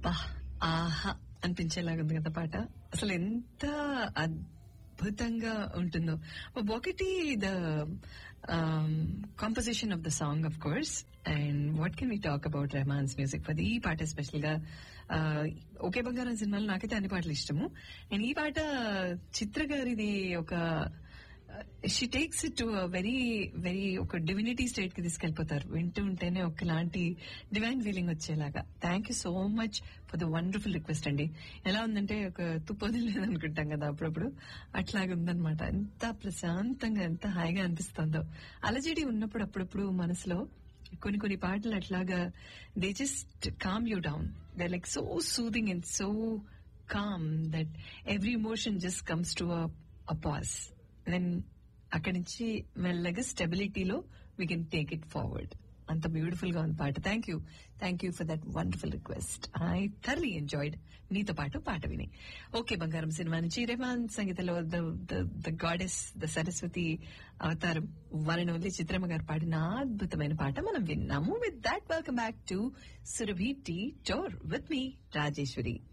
బా ఆహా అనిపించేలాగా ఉంది కదా పాట అసలు ఎంత అద్భుతంగా ఉంటుందో ఒకటి the composition of the song of course and what can we talk about Rahman's music for ఈ పాట ఎస్పెషల్ గా ఒకే బంగారం సినిమాలో నాకైతే అన్ని పాటలు ఇష్టము అండ్ ఈ పాట చిత్ర గారిది ఒక she takes it to very very ఒక డివినిటీ స్టేట్ కి తీసుకెళ్లిపోతారు వింటూ ఉంటేనే ఒకలాంటి డివైన్ ఫీలింగ్ వచ్చేలాగా thank you so much for the wonderful request అండి ఎలా ఉందంటే ఒక తుప్పది లేదనుకుంటాం కదా అప్పుడప్పుడు అట్లాగే ఉందన్నమాట ఎంత ప్రశాంతంగా ఎంత హాయిగా అనిపిస్తుందో అలజడి ఉన్నప్పుడు అప్పుడప్పుడు మనసులో కొన్ని కొన్ని పాటలు అట్లాగా they just calm you down they like so soothing and so calm that every emotion just comes to a pause then అక్కడి నుంచి మెల్లగా స్టెబిలిటీలో we can take it forward అంత బ్యూటిఫుల్ గా ఉంది పాట thank you thank you for that wonderful request I thoroughly enjoyed మీతో పాటు పాట విని ఓకే బంగారం సినిమా నుంచి రెమాన్ సంగీతంలో ద గాడెస్ ద సరస్వతి అవతారం వన్ ఓన్లీ చిత్రమ్మ గారు పాడిన అద్భుతమైన పాట మనం విన్నాము with that welcome back to Surabhi tea tour with me Rajeshwari